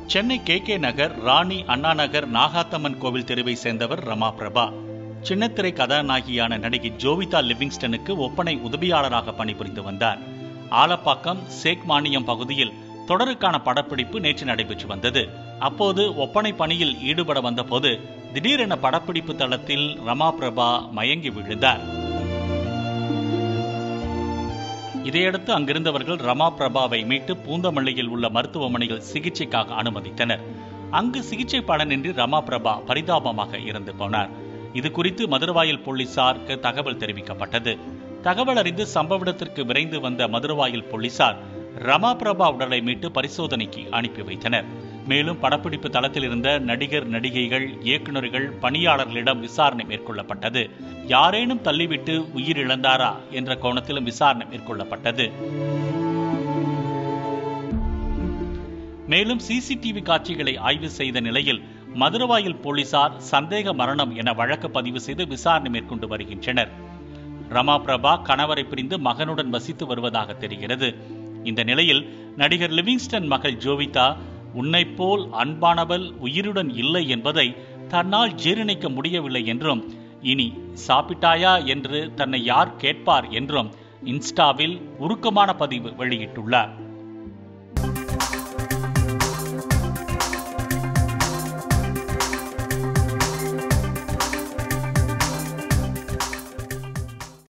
Chennai K K Nagar Rani Anna Nagar Nagathamman கோவில் தெருவை சேர்ந்தவர் ரமா பிரபா சின்னத்திரை கதாநாயகியான நடிகை ஜோவிதா லிவிங்ஸ்டனுக்கு ஒப்பனை உதவியாளராக பணிபுரிந்து வந்தார் ஆலப்பாக்கம் சேக் மானியம் பகுதியில் தொடருக்கான படப்பிடிப்பு நேற்று நடைபெற்று வந்தது அப்போது ஒப்பனை பணியில் ஈடுபட வந்தபோது திடீரென படப்பிடிப்பு தளத்தில் ரமா பிரபா மயங்கி விழுந்தார் இதையடுத்து அங்கிருந்தவர்கள் ரமா பிரபாவை மீட்டு பூந்தமல்லியில் உள்ள மருத்துவமனையில் சிகிச்சைக்காக அனுமதித்தனர் அங்கு சிகிச்சை பலனின்றி ரமா பிரபா பரிதாபமாக இறந்து போனார் இது குறித்து மதுரவாயல் போலீசாருக்கு தகவல் தெரிவிக்கப்பட்டது தகவல் அறிந்து சம்பவ இடத்திற்கு விரைந்து வந்த மதுரவாயல் போலீசார் ரமா பிரபா உடலை மீட்டு பரிசோதனைக்கு அனுப்பி வைத்தனர் மேலும் படப்பிடிப்பு தளத்தில் இருந்த நடிகர் நடிகைகள் இயக்குநர்கள் பணியாளர்களிடம் விசாரணை மேற்கொள்ளப்பட்டது யாரேனும் தள்ளிவிட்டு உயிரிழந்தாரா என்ற கோணத்திலும் விசாரணை மேற்கொள்ளப்பட்டது மேலும் சிசிடிவி காட்சிகளை ஆய்வு செய்த நிலையில் மதுரவாயில் போலீசார் சந்தேக மரணம் என வழக்கு பதிவு செய்து விசாரணை மேற்கொண்டு வருகின்றனர் ரமா பிரபா கணவரை பிரிந்து மகனுடன் வசித்து வருவதாக தெரிகிறது இந்த நிலையில் நடிகர் லிவிங்ஸ்டன் மகள் ஜோவிதா உன்னை போல் அன்பானவள் உயிருடன் இல்லை என்பதை தன்னால் ஜீரணிக்க முடியவில்லை என்றும் இனி சாப்பிட்டாயா என்று தன்னை யார் கேட்பார் என்றும் இன்ஸ்டாவில் உருக்கமான பதிவு வெளியிட்டுள்ளார்